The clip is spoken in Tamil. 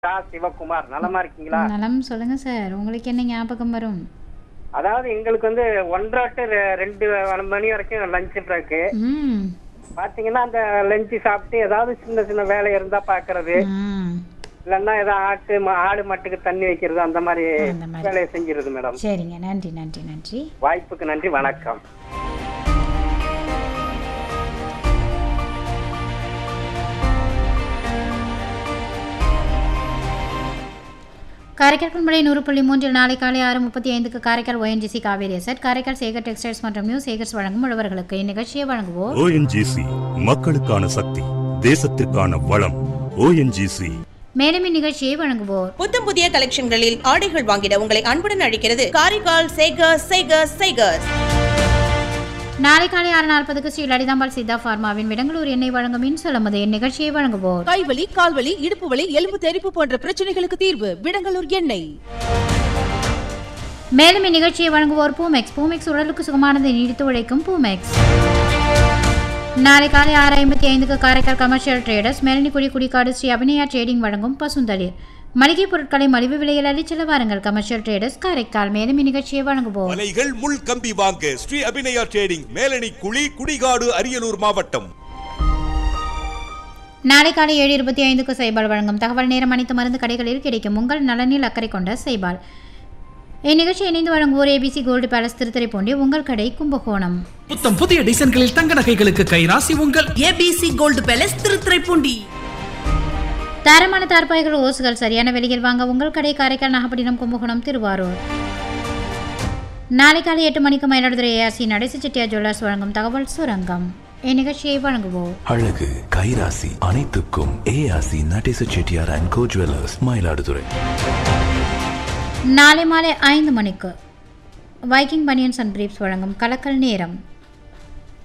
ரா சிவகுமார் நலமா இருக்கீங்களா நலம் சொல்லுங்க சார் உங்களுக்கு என்ன ஞாபகம் வரும் அதாவது எங்களுக்கு வந்து ஒன்றரை டு ரெ- ரெண்டு மணி வரைக்கும் லஞ்ச் பிரேக்கு ம் பாத்தீங்கன்னா அந்த லஞ்சு சாப்பிட்டு ஏதாவது சின்ன சின்ன வேலை இருந்தா பாக்குறது ம் இல்லைன்னா ஏதாவது ஆட்டு ம- ஆடு மாட்டுக்கு தண்ணி வைக்கிறது அந்த மாதிரி அந்த மாதிரி. வேலையை செஞ்சிருது மேடம் சரிங்க நன்றி நன்றி நன்றி வாய்ப்புக்கு நன்றி வணக்கம் காரைக்கால் பண்பலை நூறு புள்ளி மூன்றில் நாளை காலை ஆறு முப்பத்தி ஐந்துக்கு Karaikal ONGC Kaveri asset Karaikal Sekar textiles மற்றும் நியூ சேகர்ஸ் வழங்கும் உழவர்களுக்கு இந்நிகழ்ச்சியை வழங்குவோர் ஓஎன்ஜிசி மக்களுக்கான சக்தி தேசத்திற்கான வளம் ஓஎன்ஜிசி மேலும் இந்நிகழ்ச்சியை வழங்குவோர் புத்தம் புதிய கலெக்ஷன்களில் ஆடைகள் வாங்கிட உங்களை அன்புடன் அழைக்கிறது காரைக்கால் சேகர்ஸ் சேகர்ஸ் சேகர்ஸ் நாளை காலை ஆறு நாற்பதுக்கு ஸ்ரீ லலிதாம்பாள் சித்தா ஃபார்மாவின் விடங்களூர் எண்ணெய் வழங்கும் இன்சொலமது இந்நிகழ்ச்சியை வழங்குவோர் கைவலி கால்வலி இடுப்பு வலி எலும்பு தெறிப்பு போன்ற பிரச்சனைகளுக்கு தீர்வு விடங்கலூர் எண்ணெய் மேலும் இந்நிகழ்ச்சியை வழங்குவோர் பூமெக்ஸ் பூமெக்ஸ் உடலுக்கு சுகமானதை நீடித்து உழைக்கும் பூமெக்ஸ் நாளை காலை ஆறு ஐம்பத்தி ஐந்துக்கு Karaikal commercial traders Melanikudi Kudikkadu Sri Abinaya trading வழங்கும் பசுந்தளிர் மளிகை பொருட்களை மலிவு விலையில் அள்ளிச்செல்ல வாருங்கள் கமர்ஷியல் ட்ரேடர்ஸ் காரைக்கால் மேலும் இந்நிகழ்ச்சியை வழங்குவோர் மலைகள் முள் கம்பி வாங்க ஸ்ரீ அபிநயா ட்ரேடிங் மேலணி குழி குடிகாடு அரியலூர் மாவட்டம் நாளை காலை ஏழு இருபத்தி ஐந்துக்கு சைபால் வழங்கும் தகவல் நேரம் அனைத்து மருந்து கடைகளில் கிடைக்கும் உங்கள் நலனில் அக்கறை கொண்ட சைபால் இந்நிகழ்ச்சி இணைந்து வழங்குவோர் ஏபிசி கோல்டு பேலஸ் திருத்துறைப்பூண்டி உங்கள் கடை கும்பகோணம் புத்தம் புதிய டிசைன்களில் தங்க நகைகளுக்கு கைராசி உங்கள் ஏபிசி கோல்டு பேலஸ் திருத்துறைப்பூண்டி தரமான தார்பாய்கள் ஓசுகள் சரியான விலையில் வாங்க உங்கள் கடை காரைக்கால் நாகப்பட்டினம் கும்பகோணம் திருவாரூர் நாளை காலை எட்டு மணிக்கு மயிலாடுதுறை ஏஆர்சி நடேச செட்டியார் ஜுவல்லர்ஸ் வழங்கும் தகவல் சுரங்கம் இந்நிகழ்ச்சியை வழங்குவோர் அழகு கைராசி அனைத்துக்கும் ஏஆசி Natesa Chettiar and co jewellers Mayiladuthurai நாளை மாலை ஐந்து மணிக்கு வைக்கிங் பனியன்ஸ் அண்ட் பிரீப்ஸ் வழங்கும் கலக்கல் நேரம்